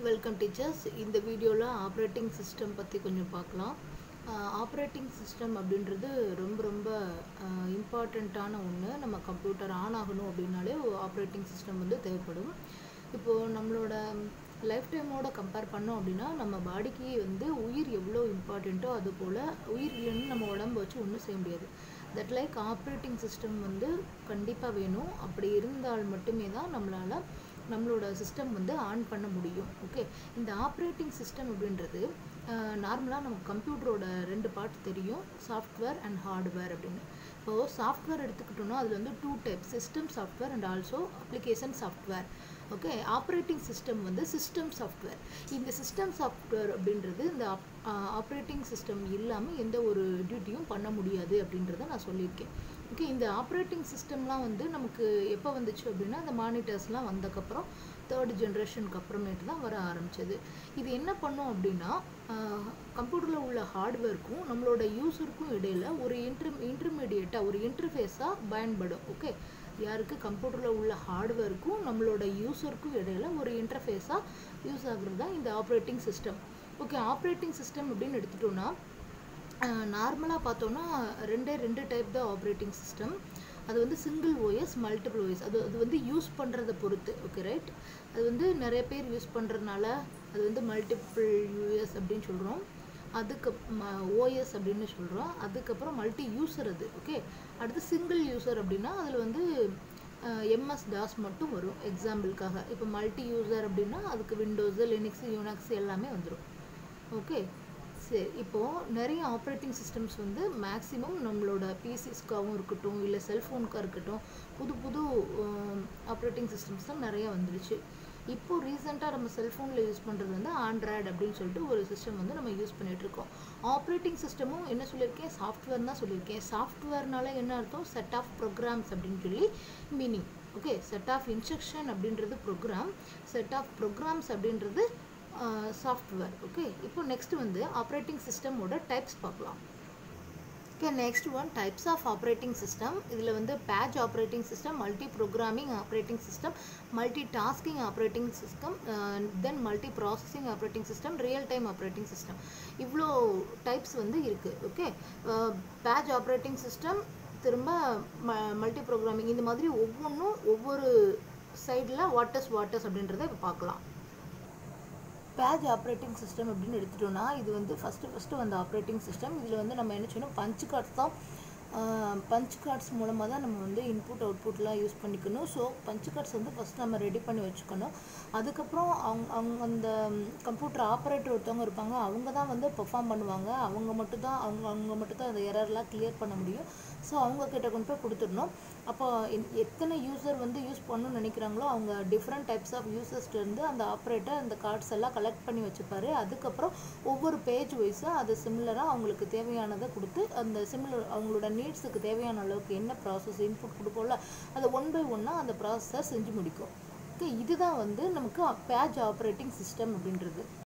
welcome teachers இந்த வீடியோவில் operating system பற்றி கொஞ்சம் பார்க்கலாம் ஆப்ரேட்டிங் சிஸ்டம் அப்படின்றது ரொம்ப ரொம்ப இம்பார்ட்டண்ட்டான ஒன்று நம்ம கம்ப்யூட்டர் ஆன் ஆகணும் அப்படின்னாலே ஆப்ரேட்டிங் சிஸ்டம் வந்து தேவைப்படும் இப்போது நம்மளோட லைஃப் டைமோட கம்பேர் பண்ணோம் அப்படின்னா நம்ம பாடிக்கு வந்து உயிர் எவ்வளோ இம்பார்ட்டண்ட்டோ அது போல் உயிர் இல்லைன்னு நம்ம உடம்பு வச்சு ஒன்றும் செய்ய முடியாது தட் லைக் ஆப்ரேட்டிங் சிஸ்டம் வந்து கண்டிப்பாக வேணும் அப்படி இருந்தால் மட்டுமே தான் நம்மளால் நம்மளோட சிஸ்டம் வந்து ஆன் பண்ண முடியும் ஓகே இந்த ஆப்ரேட்டிங் சிஸ்டம் அப்படின்றது நார்மலாக நமக்கு கம்ப்யூட்டரோட ரெண்டு பார்ட் தெரியும் சாஃப்ட்வேர் அண்ட் ஹார்ட்வேர் அப்படின்னு இப்போது சாஃப்ட்வேர் எடுத்துக்கிட்டோம்னா அதில் வந்து two type system software and also application software okay operating system வந்து சிஸ்டம் சாஃப்ட்வேர் இந்த சிஸ்டம் சாஃப்ட்வேர் அப்படின்றது இந்த ஆப்ரேட்டிங் சிஸ்டம் இல்லாமல் எந்த ஒரு டியூட்டியும் பண்ண முடியாது அப்படின்றத நான் சொல்லியிருக்கேன் ஓகே இந்த ஆப்ரேட்டிங் சிஸ்டம்லாம் வந்து நமக்கு எப்போ வந்துச்சு அப்படின்னா இந்த மானிட்டர்ஸ்லாம் வந்தக்கப்புறம் தேர்ட் ஜென்ரேஷனுக்கு அப்புறமேட்டு தான் வர ஆரம்பிச்சது இது என்ன பண்ணும் அப்படின்னா கம்ப்யூட்டரில் உள்ள ஹார்ட்வேர்க்கும் நம்மளோட யூஸருக்கும் இடையில் ஒரு இன்டர் இன்டர்மீடியேட்டாக ஒரு இன்டர்ஃபேஸாக பயன்படும் ஓகே யாருக்கு கம்ப்யூட்டரில் உள்ள ஹார்ட்வேருக்கும் நம்மளோட யூஸருக்கும் இடையில் ஒரு இன்டர்ஃபேஸாக யூஸ் ஆகுறது தான் இந்த operating system okay operating system அப்படின்னு எடுத்துட்டோன்னா நார்மலாக பார்த்தோன்னா ரெண்டே ரெண்டு டைப் தான் ஆப்ரேட்டிங் சிஸ்டம் அது வந்து சிங்கிள் ஓஎஸ் மல்டிபிள் ஓஎஸ் அது அது வந்து யூஸ் பண்ணுறத பொறுத்து ஓகே ரைட் அது வந்து நிறைய பேர் யூஸ் பண்ணுறதுனால அது வந்து மல்டிபிள் யூஎஸ் அப்படின்னு சொல்கிறோம் அதுக்கு ஓஎஸ் அப்படின்னு சொல்கிறோம் அதுக்கப்புறம் மல்டி யூசர் அது ஓகே அடுத்து சிங்கிள் யூசர் அப்படின்னா அதில் வந்து எம்எஸ் டாஸ் மட்டும் வரும் எக்ஸாம்பிளுக்காக இப்போ மல்டி யூசர் அப்படின்னா அதுக்கு விண்டோஸு லினிக்ஸ் யூனக்ஸ் எல்லாமே வந்துடும் ஓகே சரி இப்போது நிறைய ஆப்ரேட்டிங் சிஸ்டம்ஸ் வந்து மேக்ஸிமம் நம்மளோட பிசிஸ்க்காகவும் இருக்கட்டும் இல்லை செல்ஃபோனுக்காக இருக்கட்டும் புது புது ஆப்ரேட்டிங் சிஸ்டம்ஸ் தான் நிறைய வந்துடுச்சு இப்போது ரீசெண்டாக நம்ம செல்ஃபோனில் யூஸ் பண்ணுறது வந்து ஆண்ட்ராய்டு அப்படின்னு சொல்லிட்டு ஒரு சிஸ்டம் வந்து நம்ம யூஸ் பண்ணிகிட்ருக்கோம் ஆப்ரேட்டிங் சிஸ்டமும் என்ன சொல்லியிருக்கேன் சாஃப்ட்வேர் தான் சொல்லியிருக்கேன் சாஃப்ட்வேர்னால என்ன அர்த்தம் செட் ஆஃப் ப்ரோக்ராம்ஸ் அப்படின்னு சொல்லி meaning okay set of instruction அப்படின்றது ப்ரோக்ராம் செட் ஆஃப் ப்ரோக்ராம்ஸ் அப்படின்றது சாஃப்ட்வேர் ஓகே இப்போ நெக்ஸ்ட் வந்து ஆப்ரேட்டிங் சிஸ்டமோட டைப்ஸ் பார்க்கலாம் okay next one types of operating system இதில் வந்து batch operating system multi programming operating system multi tasking operating system then multi processing operating system real time operating system இவ்வளோ types வந்து இருக்குது okay batch operating system திரும்ப ம multi programming இந்த மாதிரி ஒவ்வொன்றும் ஒவ்வொரு சைடில் வாட்டர்ஸ் வாட்டர்ஸ் அப்படின்றத இப்போ பார்க்கலாம் பேஜ் ஆப்ரேட்டிங் சிஸ்டம் அப்படின்னு எடுத்துட்டோம்னா இது வந்து ஃபஸ்ட்டு ஃபஸ்ட்டு வந்த ஆப்ரேட்டிங் சிஸ்டம் இதில் வந்து நம்ம என்ன செய்யணும் பஞ்ச் கார்ட்ஸ் தான் பஞ்ச் கார்ட்ஸ் மூலமாக தான் நம்ம வந்து இன்புட் அவுட்புட்லாம் யூஸ் பண்ணிக்கணும் ஸோ பஞ்ச் கார்ட்ஸ் வந்து ஃபஸ்ட் நம்ம ரெடி பண்ணி வச்சுக்கணும் அதுக்கப்புறம் அவங்க அவங்க அந்த கம்ப்யூட்டர் ஆப்ரேட்டர் ஒருத்தவங்க இருப்பாங்க அவங்க தான் வந்து பெர்ஃபார்ம் பண்ணுவாங்க அவங்க மட்டும் தான் அவங்க அவங்க மட்டும் தான் அந்த எரர்லாம் கிளியர் பண்ண முடியும் ஸோ அவங்க கிட்ட கொண்டு போய் கொடுத்துடணும் அப்போ எத்தனை யூசர் வந்து யூஸ் பண்ணணும்னு நினைக்கிறாங்களோ அவங்க டிஃப்ரெண்ட் டைப்ஸ் ஆஃப் யூசர்ஸ்லேருந்து அந்த ஆப்ரேட்டர் அந்த கார்ட்ஸ் எல்லாம் கலெக்ட் பண்ணி வச்சுப்பாரு அதுக்கப்புறம் ஒவ்வொரு பேஜ் வைஸாக அது சிமிலராக அவங்களுக்கு தேவையானதை கொடுத்து அந்த சிமிலர் அவங்களோட நீட்ஸுக்கு தேவையான அளவுக்கு என்ன ப்ராசஸ் இன்புட் கொடுப்போம்ல அதை ஒன் பை ஒன்னாக அந்த ப்ராசஸர் செஞ்சு முடிக்கும் ஓகே இதுதான் வந்து நமக்கு பேஜ் ஆப்ரேட்டிங் சிஸ்டம் அப்படின்றது